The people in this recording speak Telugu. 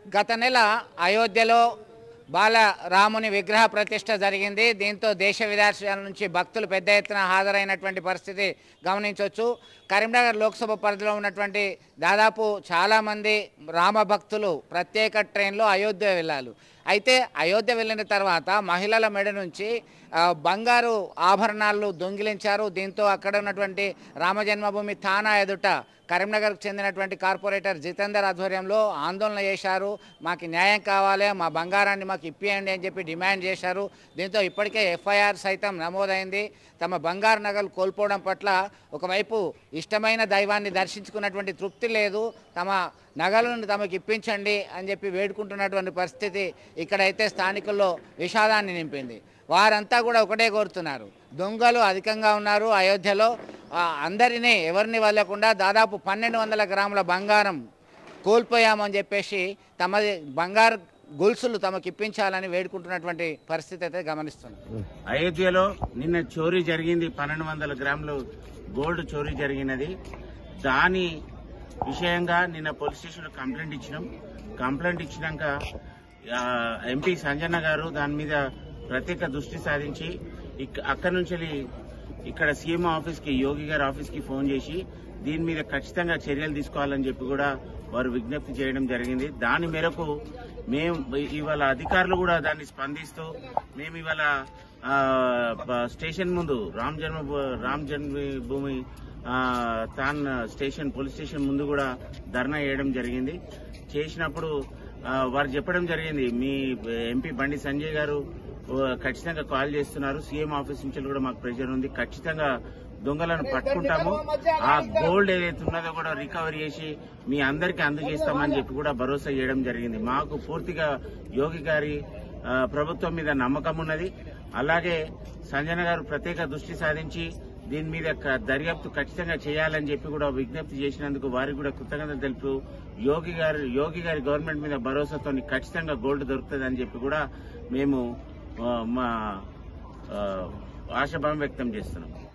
గత నెల అయోధ్యలో బాల రాముని విగ్రహ ప్రతిష్ట జరిగింది దీంతో దేశ విదేశాల నుంచి భక్తులు పెద్ద ఎత్తున హాజరైనటువంటి పరిస్థితి గమనించవచ్చు కరీంనగర్ లోక్సభ పరిధిలో ఉన్నటువంటి దాదాపు చాలామంది రామ భక్తులు ప్రత్యేక ట్రైన్లో అయోధ్య వెళ్ళాలి అయితే అయోధ్య వెళ్ళిన తర్వాత మహిళల మెడ నుంచి ఆ, బంగారు ఆభరణాలు దొంగిలించారు దీంతో అక్కడ ఉన్నటువంటి రామ జన్మభూమి థానా ఎదుట కరీంనగర్కు చెందినటువంటి కార్పొరేటర్ జితేందర్ ఆధ్వర్యంలో ఆందోళన చేశారు మాకు న్యాయం కావాలి మా బంగారాన్ని మాకు ఇప్పియండి అని చెప్పి డిమాండ్ చేశారు దీంతో ఇప్పటికే ఎఫ్ఐఆర్ సైతం నమోదైంది తమ బంగారు నగలు కోల్పోవడం పట్ల ఒకవైపు ఇష్టమైన దైవాన్ని దర్శించుకున్నటువంటి తృప్తి లేదు తమ నగలను తమకు ఇప్పించండి అని చెప్పి వేడుకుంటున్నటువంటి పరిస్థితి ఇక్కడైతే స్థానికుల్లో విషాదాన్ని నింపింది వారంతా కూడా ఒకటే కోరుతున్నారు దొంగలు అధికంగా ఉన్నారు అయోధ్యలో ఆ, అందరినీ ఎవరిని వదలకుండా దాదాపు పన్నెండు వందల గ్రాముల బంగారం కోల్పోయామని చెప్పేసి తమది బంగారు గొలుసులు తమకు ఇప్పించాలని వేడుకుంటున్నటువంటి పరిస్థితి అయితే గమనిస్తున్నాం అయోధ్యలో నిన్న చోరీ జరిగింది పన్నెండు వందల గ్రాములు గోల్డ్ చోరీ జరిగినది దాని విషయంగా నిన్న పోలీస్ స్టేషన్ కంప్లైంట్ ఇచ్చినాం కంప్లైంట్ ఇచ్చినాక ఆ, ఎంపీ సంజన్న గారు దాని మీద ప్రత్యేక దృష్టి సాధించి ఇక్- అక్కడి నుంచి వెళ్ళి ఇక్కడ సీఎం ఆఫీస్ కి యోగి గారి ఆఫీస్ కి ఫోన్ చేసి దీని మీద ఖచ్చితంగా చర్యలు తీసుకోవాలని చెప్పి కూడా వారు విజ్ఞప్తి చేయడం జరిగింది దాని మేరకు మేము ఇవాళ అధికారులు కూడా దాన్ని స్పందిస్తూ మేము ఇవాళ ఆ, ప- స్టేషన్ ముందు రామ్ జన్మ రామ్ జన్మభూమి ఆ, తాన్ స్టేషన్ పోలీస్ స్టేషన్ ముందు కూడా ధర్నా చేయడం జరిగింది చేసినప్పుడు ఆ, వారు చెప్పడం జరిగింది మీ ఎంపీ బండి సంజయ్ గారు ఓ, ఖచ్చితంగా కాల్ చేస్తున్నారు సీఎం ఆఫీస్ నుంచి కూడా మాకు ప్రెషర్ ఉంది ఖచ్చితంగా దొంగలను పట్టుకుంటాము ఆ గోల్డ్ ఏదైతే ఉన్నదో కూడా రికవరీ చేసి మీ అందరికీ అందజేస్తామని చెప్పి కూడా భరోసా చేయడం జరిగింది మాకు పూర్తిగా యోగి గారి ఆ, ప్రభుత్వం మీద నమ్మకం ఉన్నది అలాగే సంజన గారు ప్రత్యేక దృష్టి సాధించి దీని మీద క- దర్యాప్తు ఖచ్చితంగా చేయాలని చెప్పి కూడా విజ్ఞప్తి చేసినందుకు వారికి కూడా కృతజ్ఞతలు తెలుపు యోగి గారి యోగి గారి గవర్నమెంట్ మీద భరోసాతో ఖచ్చితంగా గోల్డ్ దొరుకుతుందని చెప్పి కూడా మేము ఆ, మా ఆ, ఆశాభావం వ్యక్తం చేస్తున్నాం